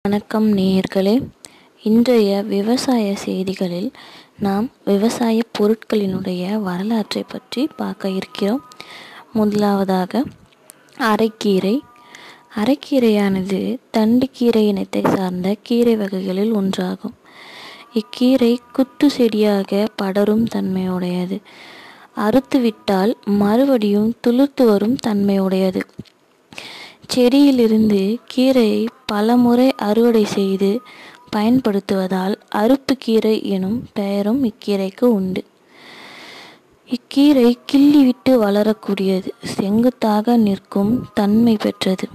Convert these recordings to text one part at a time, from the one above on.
வணக்கம் நேயர்களே இன்றைய விவசாய செய்திகளில் நாம் விவசாய பொருட்களினுடைய வரலாற்றை பற்றி பார்க்க இருக்கிறோம் முதலாவதாக அரைக்கீரை அரைக்கீரையானது தண்டுக்கீரை இனத்தை சார்ந்த கீரை வகைகளில் ஒன்றாகும் இக்கீரை குத்து செடியாக படரும் தன்மையுடையது அறுத்துவிட்டால் மறுபடியும் துளிர்த்து வரும் தன்மையுடையது செடியிலிருந்து கீரையை பலமுறை அறுவடை செய்து பயன்படுத்துவதால் அறுப்பு கீரை எனும் பெயரும் இக்கீரைக்கு உண்டு இக்கீரை கிள்ளிவிட்டு வளரக்கூடியது செங்குத்தாக நிற்கும் தன்மை பெற்றது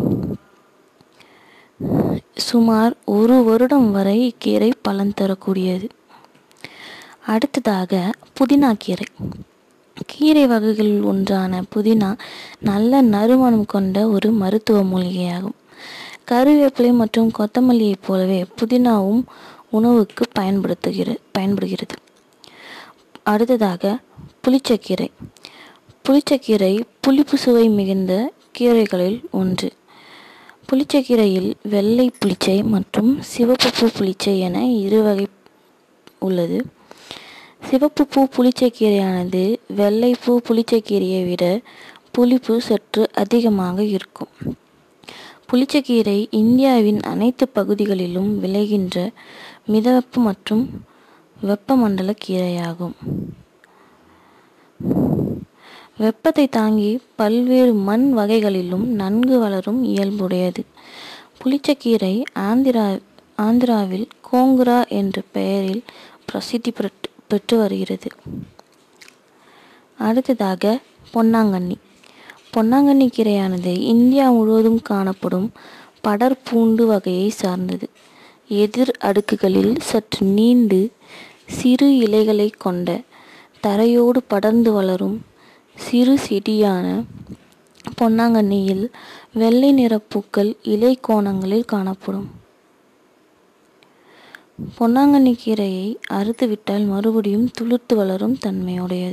சுமார் ஒரு வருடம் வரை இக்கீரை பலன் தரக்கூடியது அடுத்ததாக புதினா கீரை கீரை வகைகளில் ஒன்றான புதினா நல்ல நறுமணம் கொண்ட ஒரு மருத்துவ மூலிகையாகும் கருவேப்பிலை மற்றும் கொத்தமல்லியைப் போலவே புதினாவும் உணவுக்கு பயன்படுத்துகிற பயன்படுகிறது அடுத்ததாக புளிச்சக்கீரை புளிச்சக்கீரை புளிப்பு சுவை மிகுந்த கீரைகளில் ஒன்று புளிச்சக்கீரையில் வெள்ளை புளிச்சை மற்றும் சிவப்பு பூ புளிச்சை என இரு வகை உள்ளது சிவப்பு பூ புளிச்சக்கீரையானது வெள்ளை பூ புளிச்சக்கீரையை விட புளிப்பு சற்று அதிகமாக இருக்கும் புளிச்சக்கீரை இந்தியாவின் அனைத்து பகுதிகளிலும் விளைகின்ற மிதவெப்ப மற்றும் வெப்பமண்டல கீரையாகும் வெப்பத்தை தாங்கி பல்வேறு மண் வகைகளிலும் நன்கு வளரும் இயல்புடையது புளிச்சக்கீரை ஆந்திரா ஆந்திராவில் கோங்குரா என்ற பெயரில் பிரசித்தி பெற்று பெற்று வருகிறது அடுத்ததாக பொன்னாங்கண்ணி பொன்னாங்கண்ணி கீரையானது இந்தியா முழுவதும் காணப்படும் படர்பூண்டு வகையை சார்ந்தது எதிர் அடுக்குகளில் சற்று நீண்டு சிறு இலைகளை கொண்ட தரையோடு படர்ந்து வளரும் சிறு செடியான பொன்னாங்கண்ணியில் வெள்ளை நிற பூக்கள் இலை கோணங்களில் காணப்படும் பொன்னாங்கண்ணி கீரையை அறுத்து விட்டால் மறுபடியும் துளிர்த்து வளரும் தன்மையுடையது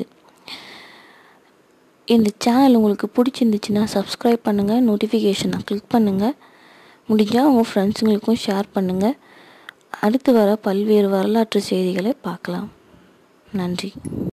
இந்த சேனல் உங்களுக்கு பிடிச்சிருந்துச்சுன்னா சப்ஸ்கிரைப் பண்ணுங்கள் நோட்டிஃபிகேஷனை கிளிக் பண்ணுங்கள் முடிஞ்சால் உங்கள் ஃப்ரெண்ட்ஸுங்களுக்கும் ஷேர் பண்ணுங்கள் அடுத்து வர பல்வேறு வரலாற்று செய்திகளை பார்க்கலாம் நன்றி